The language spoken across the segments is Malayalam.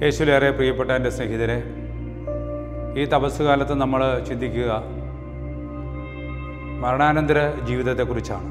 യേശുലേറെ പ്രിയപ്പെട്ട എൻ്റെ സ്നേഹിതരെ ഈ തപസ് കാലത്ത് നമ്മൾ ചിന്തിക്കുക മരണാനന്തര ജീവിതത്തെക്കുറിച്ചാണ്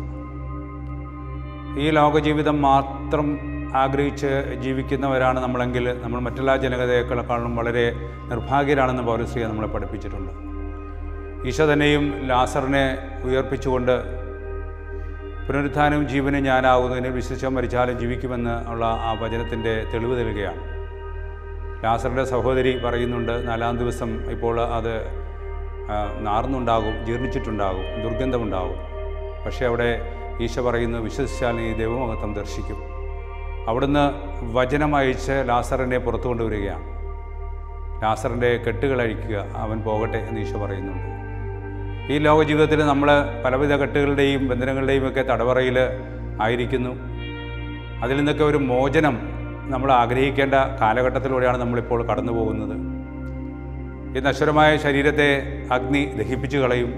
ഈ ലോകജീവിതം മാത്രം ആഗ്രഹിച്ച് ജീവിക്കുന്നവരാണ് നമ്മളെങ്കിൽ നമ്മൾ മറ്റെല്ലാ ജനതയെക്കാളും വളരെ നിർഭാഗ്യരാണെന്ന് പൗരശ്രീയെ നമ്മളെ പഠിപ്പിച്ചിട്ടുണ്ട് ഈശോ തന്നെയും ലാസറിനെ ഉയർപ്പിച്ചുകൊണ്ട് പുനരുത്ഥാനവും ജീവനും ഞാനാകുന്നതിന് വിശ്വസിച്ചാൽ മരിച്ചാലും ജീവിക്കുമെന്ന് ഉള്ള ആ വചനത്തിൻ്റെ തെളിവ് നൽകുകയാണ് ലാസറിൻ്റെ സഹോദരി പറയുന്നുണ്ട് നാലാം ദിവസം ഇപ്പോൾ അത് ആ, നാർന്നുണ്ടാകും ജീർണിച്ചിട്ടുണ്ടാകും ദുർഗന്ധമുണ്ടാകും പക്ഷേ അവിടെ ഈശോ പറയുന്നു വിശ്വസിച്ചാൽ നീ ദൈവമഹത്വം ദർശിക്കും അവിടുന്ന് വചനം അയച്ച് ലാസറിനെ പുറത്തു കൊണ്ടുവരികയാണ് ലാസറിൻ്റെ കെട്ടുകൾ അഴിക്കുക അവൻ പോകട്ടെ എന്ന് ഈശോ പറയുന്നുണ്ട് ഈ ലോക ജീവിതത്തിൽ നമ്മൾ പലവിധ കെട്ടുകളുടെയും ബന്ധനങ്ങളുടെയും ഒക്കെ തടവറയിൽ ആയിരിക്കുന്നു അതിൽ നിന്നൊക്കെ ഒരു മോചനം നമ്മൾ ആഗ്രഹിക്കേണ്ട കാലഘട്ടത്തിലൂടെയാണ് നമ്മളിപ്പോൾ കടന്നു പോകുന്നത് ഈ നശ്വരമായ ശരീരത്തെ അഗ്നി ദഹിപ്പിച്ചു കളയും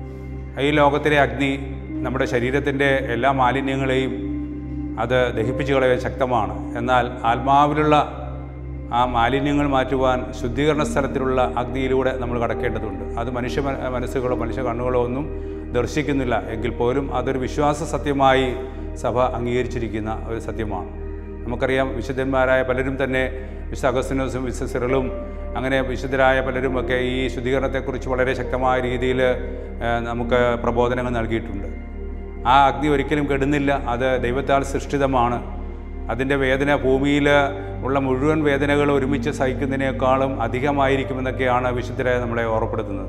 ഈ ലോകത്തിലെ അഗ്നി നമ്മുടെ ശരീരത്തിൻ്റെ എല്ലാ മാലിന്യങ്ങളെയും അത് ദഹിപ്പിച്ചു കളയാൻ ശക്തമാണ് എന്നാൽ ആത്മാവിലുള്ള ആ മാലിന്യങ്ങൾ മാറ്റുവാൻ ശുദ്ധീകരണ സ്ഥലത്തിലുള്ള അഗ്നിയിലൂടെ നമ്മൾ കടക്കേണ്ടതുണ്ട് അത് മനുഷ്യ മ- മനസ്സുകളോ മനുഷ്യ കണ്ണുകളോ ഒന്നും ദർശിക്കുന്നില്ല എങ്കിൽ പോലും അതൊരു വിശ്വാസ സത്യമായി സഭ അംഗീകരിച്ചിരിക്കുന്ന ഒരു സത്യമാണ് നമുക്കറിയാം വിശുദ്ധന്മാരായ പലരും തന്നെ വിശുദ്ധ അഗസ്തിനോസും വിശുദ്ധ സിറലും അങ്ങനെ വിശുദ്ധരായ പലരുമൊക്കെ ഈ ശുദ്ധീകരണത്തെക്കുറിച്ച് വളരെ ശക്തമായ രീതിയിൽ നമുക്ക് പ്രബോധനങ്ങൾ നൽകിയിട്ടുണ്ട് ആ അഗ്നി ഒരിക്കലും കെടുന്നില്ല അത് ദൈവത്താൽ സൃഷ്ടിതമാണ് അതിൻ്റെ വേദന ഭൂമിയിൽ ഉള്ള മുഴുവൻ വേദനകൾ ഒരുമിച്ച് സഹിക്കുന്നതിനേക്കാളും അധികമായിരിക്കുമെന്നൊക്കെയാണ് വിശുദ്ധരെ നമ്മളെ ഓർമ്മപ്പെടുത്തുന്നത്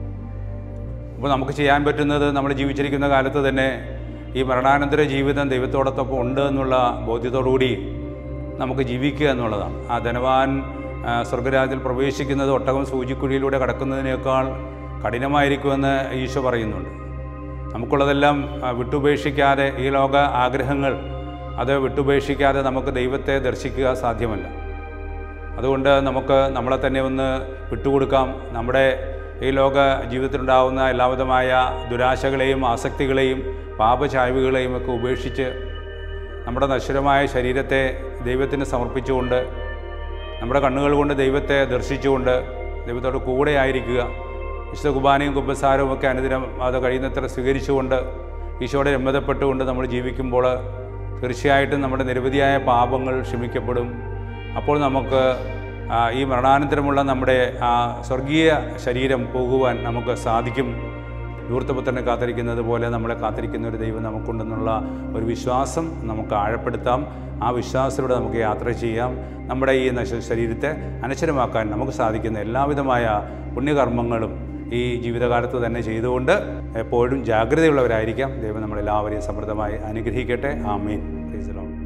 അപ്പോൾ നമുക്ക് ചെയ്യാൻ പറ്റുന്നത് നമ്മൾ ജീവിച്ചിരിക്കുന്ന കാലത്ത് തന്നെ ഈ മരണാനന്തര ജീവിതം ദൈവത്തോടൊപ്പം ഉണ്ട് എന്നുള്ള ബോധ്യത്തോടുകൂടി നമുക്ക് ജീവിക്കുക എന്നുള്ളതാണ് ആ ധനവാൻ ആ, സ്വർഗരാജ്യത്തിൽ പ്രവേശിക്കുന്നത് ഒട്ടകം സൂചിക്കുഴിയിലൂടെ കടക്കുന്നതിനേക്കാൾ കഠിനമായിരിക്കുമെന്ന് ഈശോ പറയുന്നുണ്ട് നമുക്കുള്ളതെല്ലാം ആ, വിട്ടുപേക്ഷിക്കാതെ ഈ ലോക ആഗ്രഹങ്ങൾ അത് വിട്ടുപേക്ഷിക്കാതെ നമുക്ക് ദൈവത്തെ ദർശിക്കുക സാധ്യമല്ല അതുകൊണ്ട് നമുക്ക് നമ്മളെ തന്നെ ഒന്ന് വിട്ടുകൊടുക്കാം നമ്മുടെ ഈ ലോക ജീവിതത്തിലുണ്ടാകുന്ന എല്ലാവിധമായ ദുരാശകളെയും ആസക്തികളെയും പാപചായ്വുകളെയും ഒക്കെ ഉപേക്ഷിച്ച് നമ്മുടെ നശ്വരമായ ശരീരത്തെ ദൈവത്തിന് സമർപ്പിച്ചുകൊണ്ട് നമ്മുടെ കണ്ണുകൾ കൊണ്ട് ദൈവത്തെ ദർശിച്ചുകൊണ്ട് ദൈവത്തോട് കൂടെ ആയിരിക്കുക വിശുദ്ധ കുർബാനയും കുമ്പസാരവും ഒക്കെ അനുദിനം അത് കഴിയുന്നത്ര സ്വീകരിച്ചുകൊണ്ട് ഈശോയുടെ രമ്മതപ്പെട്ടുകൊണ്ട് നമ്മൾ ജീവിക്കുമ്പോൾ തീർച്ചയായിട്ടും നമ്മുടെ നിരവധിയായ പാപങ്ങൾ ക്ഷമിക്കപ്പെടും അപ്പോൾ നമുക്ക് ആ, ഈ മരണാനന്തരമുള്ള നമ്മുടെ ആ സ്വർഗീയ ശരീരം പോകുവാൻ നമുക്ക് സാധിക്കും ധൂർത്തപുത്രനെ കാത്തിരിക്കുന്നത് പോലെ നമ്മളെ കാത്തിരിക്കുന്ന ഒരു ദൈവം നമുക്കുണ്ടെന്നുള്ള ഒരു വിശ്വാസം നമുക്ക് ആഴപ്പെടുത്താം ആ വിശ്വാസത്തിലൂടെ നമുക്ക് യാത്ര ചെയ്യാം നമ്മുടെ ഈ നശ ശരീരത്തെ അനശ്വരമാക്കാൻ നമുക്ക് സാധിക്കുന്ന എല്ലാവിധമായ പുണ്യകർമ്മങ്ങളും ഈ ജീവിതകാലത്ത് തന്നെ ചെയ്തുകൊണ്ട് എപ്പോഴും ജാഗ്രതയുള്ളവരായിരിക്കാം ദൈവം നമ്മളെല്ലാവരെയും സമൃദ്ധമായി അനുഗ്രഹിക്കട്ടെ ആമീൻ പ്രൈസ് ദി ലോർഡ്